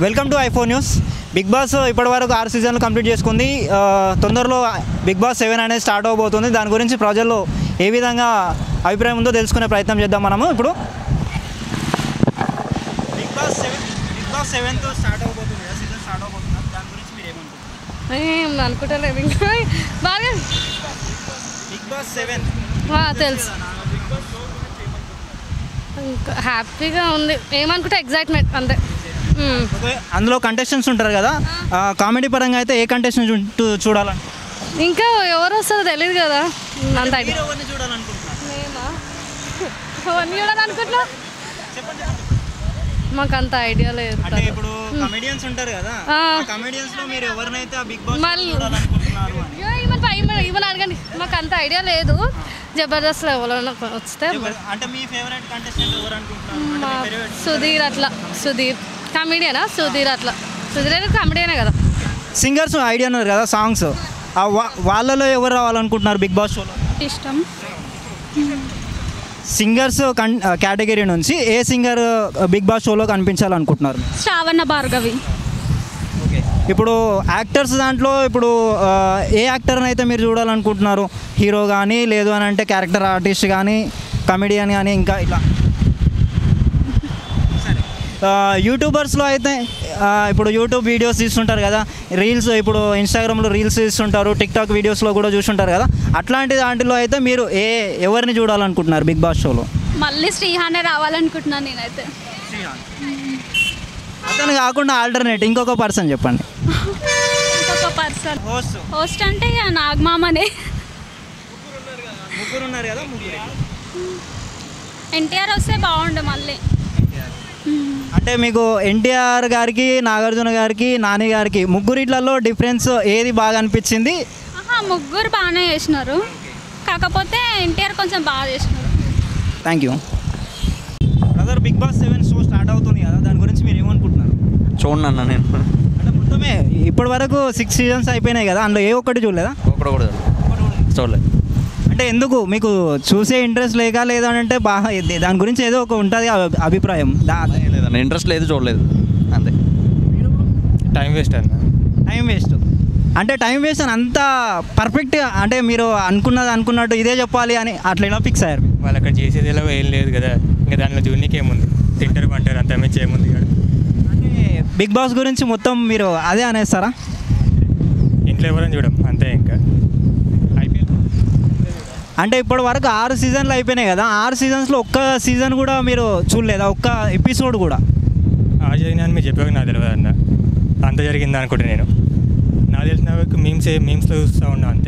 Welcome to iPhone news big boss ఇప్పటివరకు ఆరు సీజన్లు కంప్లీట్ చేసుకుంది ఆ, తొందరలో బిగ్ బాస్ సెవెన్ అనేది స్టార్ట్ అవబోతుంది దాని గురించి ప్రజల్లో ఏ విధంగా అభిప్రాయం ఉందో తెలుసుకునే ప్రయత్నం చేద్దాం మనము ఇప్పుడు big boss seven big boss seventh start అవబోతుంది కదా సీజన్ స్టార్ట్ అవబోతుంది దాని గురించి మీరు ఏమనుకుంటున్నారు ఏం అనుకుంటలేదు ఇంకా బాగా బిగ్ బాస్ సెవెన్ ఆ, తెలుసు ఇంకా హ్యాపీగా ఉంది ఏమనుకుంటే ఎగ్జైట్మెంట్ అంతే మ్మ్. అందులో కంటెస్టెంట్స్ ఉంటారు కదా కామెడీ పరంగా అయితే ఏ కంటెస్టెంట్ చూడాలని ఇంకా ఎవరు వస్తారో తెలియదు కదా అంత ఐడియా ఎవరిని చూడాలనుకుంటున్నారు నేనా అవన్నీ చూడాలనుకుంటున్నా మాకు అంత ఐడియా లేదు అంటే ఇప్పుడు కమెడియన్స్ ఉంటారు కదా ఆ. కమెడియన్స్ లో మీరు ఎవరినైతే ఆ బిగ్ బాస్ మళ్ళీ- చూడాలనుకుంటున్నారు అని అయ్యో, ఈమెన్ పై- ఈమెన్ ఈమెన్ అడగండి మాకు అంత ఐడియా లేదు జబర్దస్త్ ఎవరైనా వస్తే ఎవరు- అంటే మీ ఫేవరెట్ కంటెస్టెంట్ ఎవరు అనుకుంటున్నారు అంటే మా మీ favorite- సుధీర్ అట్లా సుధీర్ కమెడియనా సుధీర్ అట్లా సుధీర్ అనేది కమెడియనే కదా సింగర్స్ ఐడియా ఉన్నారు కదా సాంగ్స్ ఆ వా- వాళ్ళలో ఎవరు రావాలనుకుంటున్నారు బిగ్ బాస్ షోలో ఇష్టం సింగర్స్ కన్ కేటగిరీ నుంచి ఏ సింగర్ బిగ్ బాస్ షోలో కనిపించాలనుకుంటున్నారు శ్రావణ భార్గవి ఓకే ఇప్పుడు యాక్టర్స్ దాంట్లో ఇప్పుడు ఆ, ఏ యాక్టర్ని అయితే మీరు చూడాలనుకుంటున్నారు హీరో కానీ లేదు అని అంటే క్యారెక్టర్ ఆర్టిస్ట్ కానీ కమెడియన్ కానీ ఇంకా ఇట్లా ఆ, యూట్యూబర్స్లో అయితే ఆ, ఇప్పుడు యూట్యూబ్ వీడియోస్ తీస్తుంటారు కదా రీల్స్ ఇప్పుడు ఇన్స్టాగ్రామ్లో రీల్స్ తీస్తుంటారు టిక్టాక్ వీడియోస్లో కూడా చూస్తుంటారు కదా అట్లాంటి దాంట్లో అయితే మీరు ఏ ఎవరిని చూడాలనుకుంటున్నారు బిగ్ బాస్ షోలో మళ్ళీ శ్రీహానే రావాలనుకుంటున్నాను నేనైతే అతను కాకుండా ఆల్టర్నేట్ ఇంకొక పర్సన్ చెప్పండి ఇంకొక పర్సన్ హోస్ట్ హోస్ట్ అంటే ఇక నాగమామనే ముగ్గురు ఉన్నారు కదా ముగ్గురు ఎన్టీఆర్ వస్తే బాగుండు మళ్ళీ అంటే మీకు ఎన్టీఆర్ గారికి నాగార్జున గారికి నాని గారికి ముగ్గురిట్లలో డిఫరెన్స్ ఏది బాగా అనిపించింది ఆహా ముగ్గురు బాగానే చేసినారు కాకపోతే ఎన్టీఆర్ కొంచెం బాగా చేసినారు thank you brother big boss seven show start అవుతుంది కదా దాని గురించి మీరు ఏమనుకుంటున్నారు చూడండి అన్న నేను అంటే మొత్తమే ఇప్పటి వరకు సిక్స్ సీజన్స్ అయిపోయినాయి కదా అందులో ఏ ఒక్కటి చూడలేదా ఒకటి కూడా చూడలేదు అంటే ఎందుకు మీకు చూసే ఇంట్రెస్ట్ లేక లేదా అంటే బాగా ఇది- దాని గురించి ఏదో ఒక ఉంటుంది అభి- అభిప్రాయం దా లేదన్న ఇంట్రెస్ట్ లేదు చూడలేదు అంతే టైం వేస్ట్ అన్న టైం వేస్ట్ అంటే టైం వేస్ట్ అని అంత పర్ఫెక్ట్గా అంటే మీరు అనుకున్నది అనుకున్నట్టు ఇదే చెప్పాలి అని అట్లా ఇలా ఫిక్స్ అయ్యారు వాళ్ళు అక్కడ చేసేది ఎలా ఏం లేదు కదా ఇంకా దానిలో జూనికి ఏముంది తింటారు పంటారు అంత మించి ఏముంది ఇక్కడ అంటే బిగ్ బాస్ గురించి మొత్తం మీరు అదే అనేస్తారా ఇంట్లో ఎవరైనా చూడం అంతే ఇంకా ఐపీఎల్ అంటే ఇప్పటి వరకు ఆరు సీజన్లు అయిపోయినాయి కదా ఆరు సీజన్స్లో ఒక్క సీజన్ కూడా మీరు చూడలేదా ఒక్క ఎపిసోడ్ కూడా ఆ జరిగిన అని మీరు చెప్పాక నాకు తెలియదు అన్న అంత జరిగింది అనుకుంటా నేను నాకు తెలిసిన వరకు మీమ్స్ మీమ్స్లో చూస్తూ ఉన్నా అంతే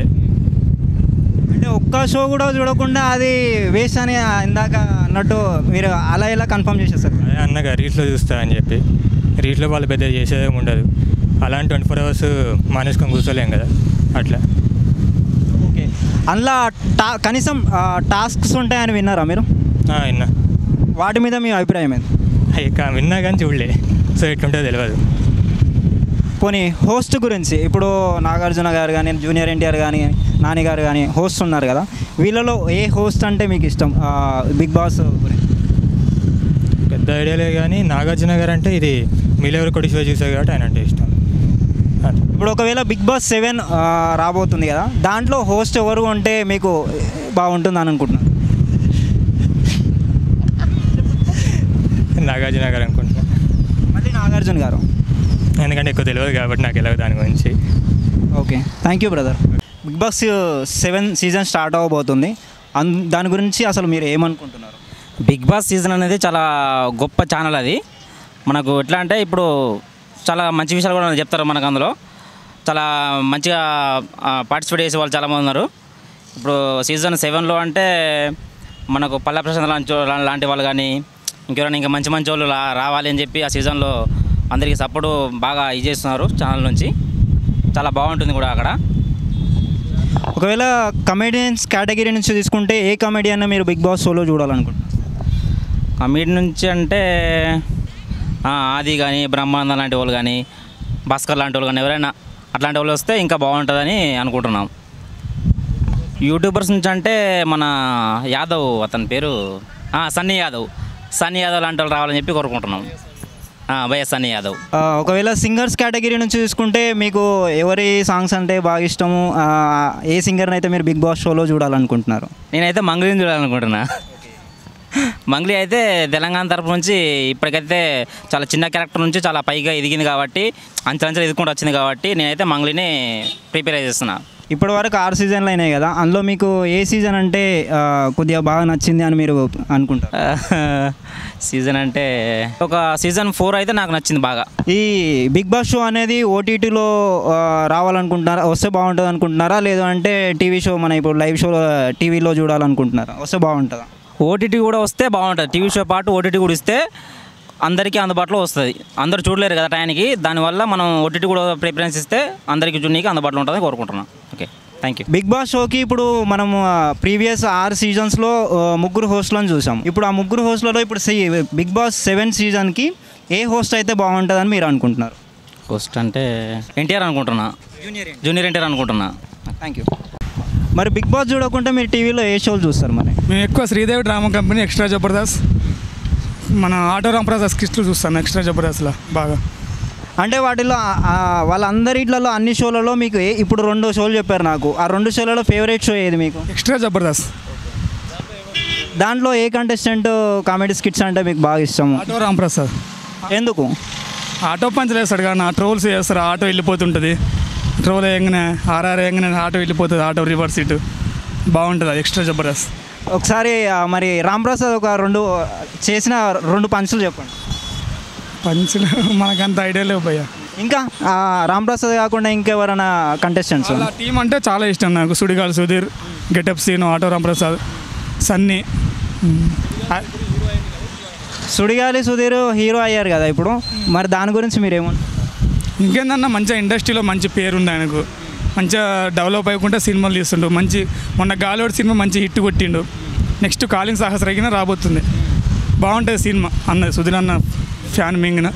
అంటే ఒక్క షో కూడా చూడకుండా అది వేస్ట్ అని ఇందాక అన్నట్టు మీరు అలా ఇలా కన్ఫర్మ్ చేసేస్తారు అదే అన్నగా రీల్స్లో చూస్తా అని చెప్పి రీల్స్లో వాళ్ళు పెద్ద చేసేది ఉండదు అలాంటి ట్వంటీ ఫోర్ అవర్స్ మానేసుకొని కూర్చోలేం కదా అట్లా ఓకే అందులో టా కనీసం ఆ, టాస్క్స్ ఉంటాయని విన్నారా మీరు ఆ, విన్నా వాటి మీద మీ అభిప్రాయం ఏంది ఇక విన్నా కానీ చూడలే సో ఎట్లుంటుందో తెలియదు పోనీ హోస్ట్ గురించి ఇప్పుడు నాగార్జున గారు కానీ జూనియర్ ఎన్టీఆర్ కానీ నాని గారు కానీ హోస్ట్ ఉన్నారు కదా వీళ్ళలో ఏ హోస్ట్ అంటే మీకు ఇష్టం ఆ, బిగ్ బాస్ గురించి పెద్ద ఐడియా లేదు కానీ నాగార్జున గారు అంటే ఇది మీలెవరు కొడి షో చూసారు కాబట్టి ఆయన అంటే ఇష్టం అది. ఇప్పుడు ఒకవేళ బిగ్ బాస్ సెవెన్ రాబోతుంది కదా దాంట్లో హోస్ట్ ఎవరు ఉంటే మీకు బాగుంటుంది అని అనుకుంటున్నాను నాగార్జున గారు అనుకుంటున్నా మళ్ళీ నాగార్జున గారు ఎందుకంటే ఎక్కువ తెలియదు కాబట్టి నాకు తెలియదు దాని గురించి okay thank you brother big boss seven season start అవ్వబోతుంది అన్ దాని గురించి అసలు మీరు ఏమనుకుంటున్నారు బిగ్ బాస్ సీజన్ అనేది చాలా గొప్ప ఛానల్ అది మనకు ఎట్లా అంటే ఇప్పుడు చాలా మంచి విషయాలు కూడా చెప్తారు మనకు అందులో చాలా మంచిగా పార్టిసిపేట్ చేసే వాళ్ళు చాలామంది ఉన్నారు ఇప్పుడు సీజన్ సెవెన్లో అంటే మనకు పల్లె ప్రశాంత్ లాంటి వా- లాంటి వాళ్ళు కానీ ఇంకెవరైనా ఇంకా మంచి మంచి వాళ్ళు రా- రావాలి అని చెప్పి ఆ సీజన్లో అందరికీ సపోర్టు బాగా ఇది చేస్తున్నారు ఛానల్ నుంచి చాలా బాగుంటుంది కూడా అక్కడ ఒకవేళ కమెడియన్స్ కేటగిరీ నుంచి తీసుకుంటే ఏ కమెడియన్ మీరు బిగ్ బాస్ షోలో చూడాలనుకుంటున్నారు కమిటీ నుంచి అంటే ఆ, ఆది కానీ బ్రహ్మానందం లాంటి వాళ్ళు కానీ భాస్కర్ లాంటి వాళ్ళు కానీ ఎవరైనా అట్లాంటి వాళ్ళు వస్తే ఇంకా బాగుంటుందని అనుకుంటున్నాం యూట్యూబర్స్ నుంచి అంటే మన యాదవ్ అతని పేరు ఆ, సన్నీ యాదవ్ సన్నీ యాదవ్ లాంటి వాళ్ళు రావాలని చెప్పి కోరుకుంటున్నాం వైఎస్ సన్నీ యాదవ్ ఆ, ఒకవేళ సింగర్స్ కేటగిరీ నుంచి చూసుకుంటే మీకు ఎవరి సాంగ్స్ అంటే బాగా ఇష్టము ఆ, ఏ సింగర్ని అయితే మీరు బిగ్ బాస్ షోలో చూడాలనుకుంటున్నారు నేనైతే మంగ్లీని చూడాలనుకుంటున్నా మంగ్లీ అయితే తెలంగాణ తరపు నుంచి ఇప్పటికైతే చాలా చిన్న క్యారెక్టర్ నుంచి చాలా పైగా ఎదిగింది కాబట్టి అంచెలంచెలు ఎదుర్కొంటూ వచ్చింది కాబట్టి నేనైతే మంగ్లీని ప్రిపేర్ చేస్తున్నా ఇప్పటి వరకు ఆరు సీజన్లు అయినాయి కదా అందులో మీకు ఏ సీజన్ అంటే ఆ, కొద్దిగా బాగా నచ్చింది అని మీరు అనుకుంటారు సీజన్ అంటే ఒక సీజన్ ఫోర్ అయితే నాకు నచ్చింది బాగా ఈ బిగ్ బాస్ షో అనేది ఓటీటీలో రావాలనుకుంటున్నారా వస్తే బాగుంటుంది అనుకుంటున్నారా లేదు అంటే టీవీ షో మన ఇప్పుడు లైవ్ షో టీవీలో చూడాలనుకుంటున్నారా వస్తే బాగుంటుందా ఓటీటీ కూడా వస్తే బాగుంటుంది టీవీ షో పాటు ఓటీటీ కూడా ఇస్తే అందరికీ అందుబాటులో వస్తుంది అందరు చూడలేరు కదా టైంకి దానివల్ల మనం ఓటీటీ కూడా ప్రిఫరెన్స్ ఇస్తే అందరికీ చూడడానికి అందుబాటులో ఉంటుందని కోరుకుంటున్నాను okay thank you big boss షోకి ఇప్పుడు మనం ప్రీవియస్ ఆరు సీజన్స్లో ముగ్గురు హోస్ట్లను చూసాం ఇప్పుడు ఆ ముగ్గురు హోస్ట్లలో ఇప్పుడు సి- బిగ్ బాస్ సెవెన్ సీజన్కి ఏ హోస్ట్ అయితే బాగుంటుందని మీరు అనుకుంటున్నారు పోస్ట్ అంటే ఎన్టీఆర్ అనుకుంటున్నా జూనియర్ ఎన్టీఆర్ అనుకుంటున్నా థ్యాంక్ యూ మరి బిగ్ బాస్ చూడకుండా మీరు టీవీలో ఏ షోలు చూస్తారు మరి మేము ఎక్కువ Sridevi drama company extra Jabardasth మన ఆటో రామప్రసాద్ స్కిట్లు చూస్తాను ఎక్స్ట్రా జబర్దస్త్లో బాగా అంటే వాటిలో ఆ- ఆ వాళ్ళందరిట్లలో అన్ని షోలలో మీకు ఏ- ఇప్పుడు రెండు షోలు చెప్పారు నాకు ఆ రెండు షోలలో ఫేవరెట్ షో ఏది మీకు ఎక్స్ట్రా జబర్దస్త్ దాంట్లో ఏ కంటెస్టెంట్ కామెడీ స్కిట్స్ అంటే మీకు బాగా ఇష్టము ఆటో రామప్రసాద్ ఎందుకు ఆటో పంచలు వేస్తాడు కానీ ఆ ట్రోల్స్ చేస్తారు ఆటో వెళ్ళిపోతుంటుంది ట్రోల్ వేయగానే ఆర్ఆర్ వేయగానే ఆటో వెళ్ళిపోతుంది ఆటో రివర్స్ సీటు బాగుంటుంది అది ఎక్స్ట్రా జబర్దస్త్ ఒకసారి ఆ, మరి రామ్ ప్రసాద్ ఒక రెండు చేసిన రెండు పంచులు చెప్పండి పంచులు మనకంత ఐడియా లేవు భయ్య ఇంకా ఆ, రామ్ ప్రసాద్ కాకుండా ఇంకెవరైనా కంటెస్టెంట్స్ వాళ్ళ టీం అంటే చాలా ఇష్టం నాకు సుడిగాల్ సుధీర్ గెటప్ సీను ఆటో రామప్రసాద్ సన్నీ మ్, ఆ- సుడిగాలి సుధీర్ హీరో అయ్యారు కదా ఇప్పుడు మరి దాని గురించి మీరేమంటారు ఇంకేందన్నా మంచిగా ఇండస్ట్రీలో మంచి పేరు ఉంది ఆయనకు మంచిగా డెవలప్ అయ్యకుండా సినిమాలు తీస్తుండు మంచి మొన్న గాలోడ్ సినిమా మంచి హిట్ కొట్టిండు నెక్స్ట్ కాలింగ్ సాహసరగిన రాబోతుంది బాగుంటుంది సినిమా అన్న సుధీర్ అన్న ఫ్యాన్ మింగిన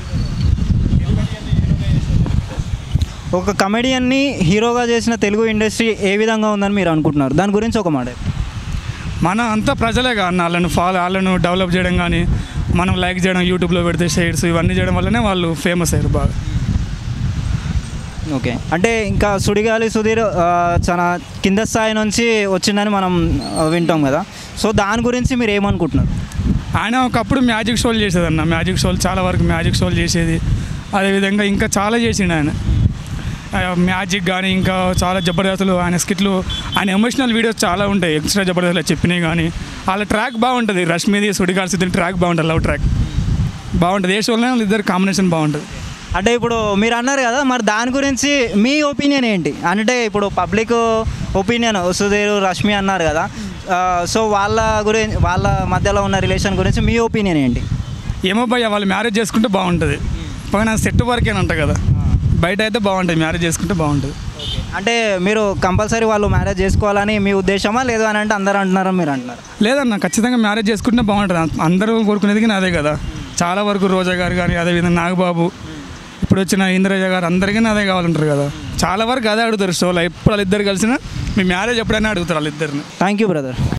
ఒక కమెడియన్ని హీరోగా చేసిన తెలుగు ఇండస్ట్రీ ఏ విధంగా ఉందని మీరు అనుకుంటున్నారు దాని గురించి ఒక మాట మన అంతా ప్రజలేగా అన్న వాళ్ళను ఫాలో వాళ్ళను డెవలప్ చేయడం కానీ మనం లైక్ చేయడం యూట్యూబ్లో పెడితే షేర్స్ ఇవన్నీ చేయడం వల్లనే వాళ్ళు ఫేమస్ అయ్యారు బాగా ఓకే అంటే ఇంకా సుడిగాలి సుధీర్ ఆ, చాలా కింద స్థాయి నుంచి వచ్చిందని మనం ఆ, వింటాం కదా సో దాని గురించి మీరు ఏమనుకుంటున్నారు ఆయన ఒకప్పుడు మ్యాజిక్ షోలు చేసేదన్న మ్యాజిక్ షోలు చాలా వరకు మ్యాజిక్ షోలు చేసేది అదేవిధంగా ఇంకా చాలా చేసిండు ఆయన ఆ, మ్యాజిక్ కానీ ఇంకా చాలా జబర్దస్తులు ఆయన స్కిట్లు ఆయన ఎమోషనల్ వీడియోస్ చాలా ఉంటాయి ఎక్స్ట్రా జబర్దస్త్లో చెప్పినవి కానీ వాళ్ళ ట్రాక్ బాగుంటుంది రష్మిది సుడిగాల్ సిద్ధి ట్రాక్ బాగుంటుంది లవ్ ట్రాక్ బాగుంటుంది ఏ షోలో ఇద్దరు కాంబినేషన్ బాగుంటుంది అంటే ఇప్పుడు మీరు అన్నారు కదా మరి దాని గురించి మీ ఒపీనియన్ ఏంటి అంటే ఇప్పుడు పబ్లిక్ ఒపీనియన్ సుధీర్ రష్మి అన్నారు కదా ఆ, సో వాళ్ళ గురించి వాళ్ళ మధ్యలో ఉన్న రిలేషన్ గురించి మీ ఒపీనియన్ ఏంటి ఏమో భయ్య వాళ్ళు మ్యారేజ్ చేసుకుంటే బాగుంటుంది పైన సెట్ వరకేనంట కదా బయట అయితే బాగుంటుంది మ్యారేజ్ చేసుకుంటే బాగుంటుంది అంటే మీరు కంపల్సరీ వాళ్ళు మ్యారేజ్ చేసుకోవాలని మీ ఉద్దేశమా లేదు అని అంటే అందరూ అంటున్నారని మీరు అంటున్నారు లేదన్న ఖచ్చితంగా మ్యారేజ్ చేసుకుంటే బాగుంటుంది అం- అందరూ కోరుకునేది కానీ అదే కదా చాలా వరకు రోజా గారు కానీ అదేవిధంగా నాగబాబు ఇప్పుడు వచ్చిన ఇంద్రజ గారు అందరికీ అదే కావాలంటారు కదా చాలా వరకు అదే అడుగుతారు షోలో ఎప్పుడు వాళ్ళిద్దరు కలిసినా మీ మ్యారేజ్ ఎప్పుడైనా అడుగుతారు వాళ్ళిద్దరిని థ్యాంక్ యూ బ్రదర్